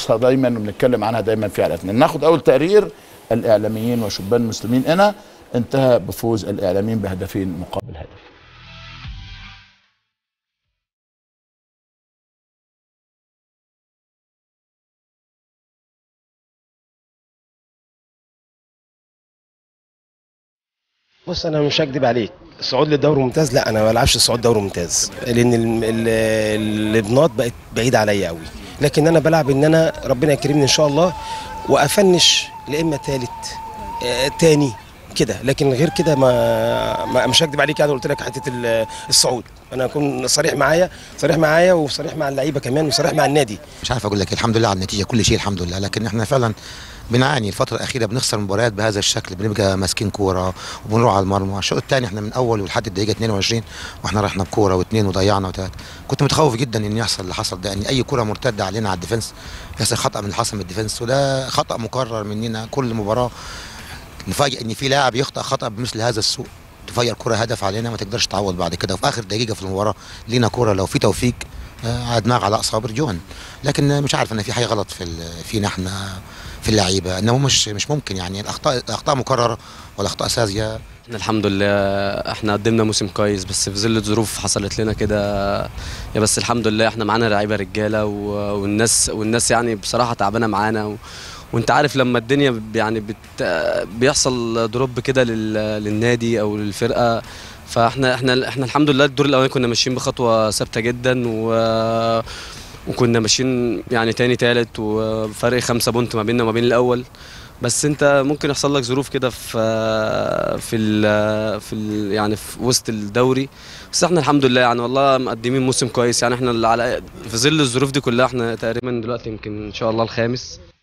بندرسها دايما وبنتكلم عنها دايما في حلقاتنا ناخد اول تقرير الاعلاميين وشبان المسلمين هنا انتهى بفوز الاعلاميين بهدفين مقابل هدف بص انا مش هكدب عليك الصعود للدوري الممتاز لا انا ما بلعبش الصعود دوري ممتاز لان ال- ال- البناط بقت بعيده عليا قوي لكن انا بلعب ان انا ربنا يكرمني ان شاء الله وافنش لا اما ثالث آه، تاني كده لكن غير كده ما, ما مش هكدب عليك انا قلت لك حته ال- الصعود انا اكون صريح معايا صريح معايا وصريح مع اللعيبه كمان وصريح مع النادي مش عارف اقول لك إيه، الحمد لله على النتيجه كل شيء الحمد لله لكن احنا فعلا بنعاني الفتره الاخيره بنخسر مباريات بهذا الشكل بنبقى ماسكين كوره وبنروح على المرمى الشوط الثاني احنا من اول ولحد الدقيقه 22 واحنا رحنا بكوره واثنين وضيعنا وثلاثه كنت متخوف جدا ان يحصل اللي حصل ده ان اي كوره مرتده علينا على الديفنس يحصل خطا من اللي حصل من الديفنس وده خطا مكرر مننا كل مباراه نفاجئ ان في لاعب يخطا خطا بمثل هذا السوء تفير كرة هدف علينا ما تقدرش تعوض بعد كده وفي اخر دقيقه في المباراه لينا كرة لو في توفيق آه، على دماغ علاء صابر جون لكن آه، مش عارف ان في حاجه غلط في ال- فينا احنا في اللعيبه انه مش مش ممكن يعني الاخطاء الاخطاء مكرره والاخطاء ساذجه احنا الحمد لله احنا قدمنا موسم كويس بس في ظل ظروف حصلت لنا كده يا بس الحمد لله احنا معانا لعيبه رجاله و- والناس والناس يعني بصراحه تعبانه معانا و... وانت عارف لما الدنيا ب- يعني بت... بيحصل دروب كده لل... للنادي او للفرقه فاحنا احنا احنا الحمد لله الدور الاولاني كنا ماشيين بخطوه ثابته جدا و وكنا ماشيين يعني تاني تالت وفرق خمسة بونت ما بيننا وما بين الاول بس انت ممكن يحصل لك ظروف كده في في ال في ال يعني في وسط الدوري بس احنا الحمد لله يعني والله مقدمين موسم كويس يعني احنا اللي على في ظل الظروف دي كلها احنا تقريبا دلوقتي يمكن ان شاء الله الخامس